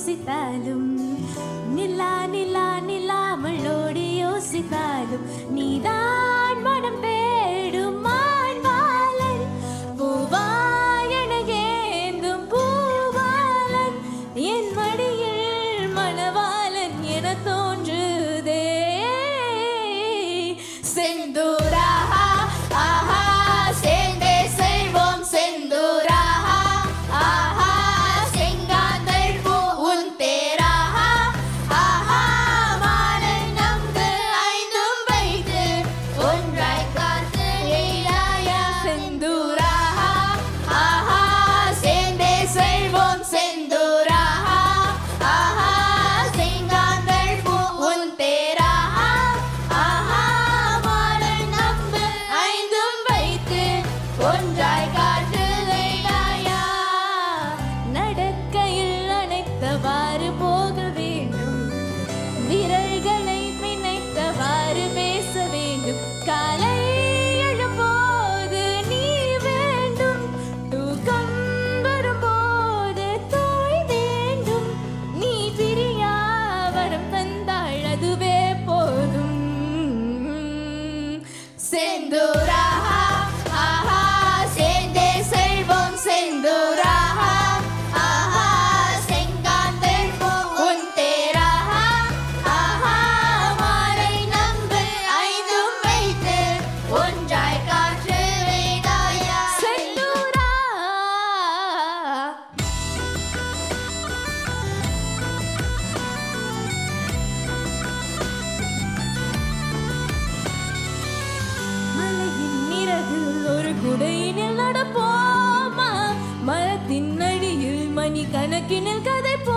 யோசித்தாலும் நிலா நிலா நிலாமளோடி யோசித்தாலும் நீதான் மனம் தேடும் மான்வாளன் பூவாயன ஏந்தும் பூவாளன் என் மடியில் மணவாளன் என தோன்றுதே செந்தூரா ஆஹா சேர்ந்தே செல்வோம் செந்தூரா ஆஹா செங்காந்தள் பூ உன் தேராஹா ஆஹா மாலை நம்பு ஐந்தும் வைத்து ஒன்றாய் காத்து லீலாயா செந்தூரா ஆஹா சேர்ந்தே செல்வோம் செந்தூரா ஆஹா செங்காந்தள் பூ உன் தேராஹா ஆஹா மாலை நம்பு ஐந்தும் வைத்து ஒன்றாய் காட்டு லீலாயா நடக்கையில் அணைத்தவாறு போக வேண்டும் விரல்களை பிணைத்தவாறு பேச வேண்டும் காலை எழும்போது நீ வேண்டும் தூக்கம் வரும்போது தோய் வேண்டும் நீ பிரியா வரம் தந்தாள் அதுவே போதும் செந்தூரா ஆஹா சேர்ந்தே செல்வோம் செந்தூரா ஆஹா செங்காந்தள் பூ உன் தேராஹா ஆஹா மாலை நம்பு ஐந்தும் வைத்து ஒன்றாய் காற்று வேதாயா செந்தூரா மலையின் நிறகில் ஒரு குடையினில் நடப்போமா மரத்தின் அடியில் மணி கணக்கினில் கதை போ